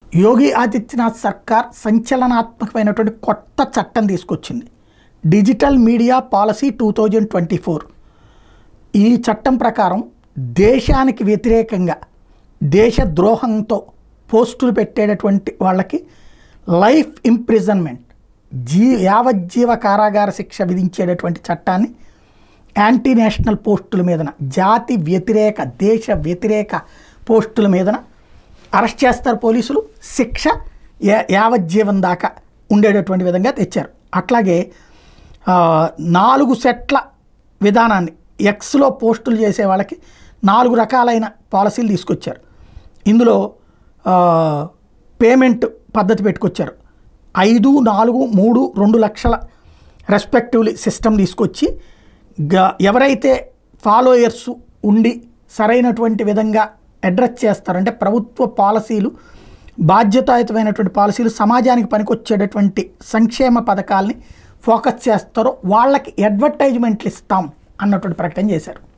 యోగి ఆదిత్యనాథ్ సర్కార్ సంచలనాత్మకమైనటువంటి కొత్త చట్టం తీసుకొచ్చింది digital media policy two thousand twenty four ఈ చట్టం ప్రకారం దేశానికి వ్యతిరేకంగా దేశ ద్రోహంతో పోస్టులు పెట్టేటటువంటి వాళ్ళకి లైఫ్ ఇంప్రిజన్మెంట్ జీ యావజ్జీవ కారాగార శిక్ష విధించేటటువంటి చట్టాన్ని యాంటీ నేషనల్ పోస్టుల మీదన జాతి వ్యతిరేక దేశ వ్యతిరేక పోస్టుల మీదన అరెస్ట్ చేస్తారు పోలీసులు శిక్ష యా- యావజ్జీవం దాకా ఉండేటటువంటి విధంగా తెచ్చారు అట్లాగే ఆ, నాలుగు సెట్ల విధానాన్ని ఎక్స్లో పోస్టులు చేసే వాళ్ళకి నాలుగు రకాలైన పాలసీలు తీసుకొచ్చారు ఇందులో ఆ, పేమెంట్ పద్ధతి పెట్టుకొచ్చారు ఐదు నాలుగు మూడు రెండు లక్షల రెస్పెక్టివ్లీ సిస్టమ్ తీసుకొచ్చి గ- ఎవరైతే ఫాలోయర్స్ ఉండి సరైనటువంటి విధంగా అడ్రస్ చేస్తారో అంటే ప్రభుత్వ పాలసీలు బాధ్యతాయుతమైనటువంటి పాలసీలు సమాజానికి పనికొచ్చేటటువంటి సంక్షేమ పథకాల్ని ఫోకస్ చేస్తారో వాళ్ళకి అడ్వర్టైజ్మెంట్లు ఇస్తాం అన్నటువంటి ప్రకటన చేశారు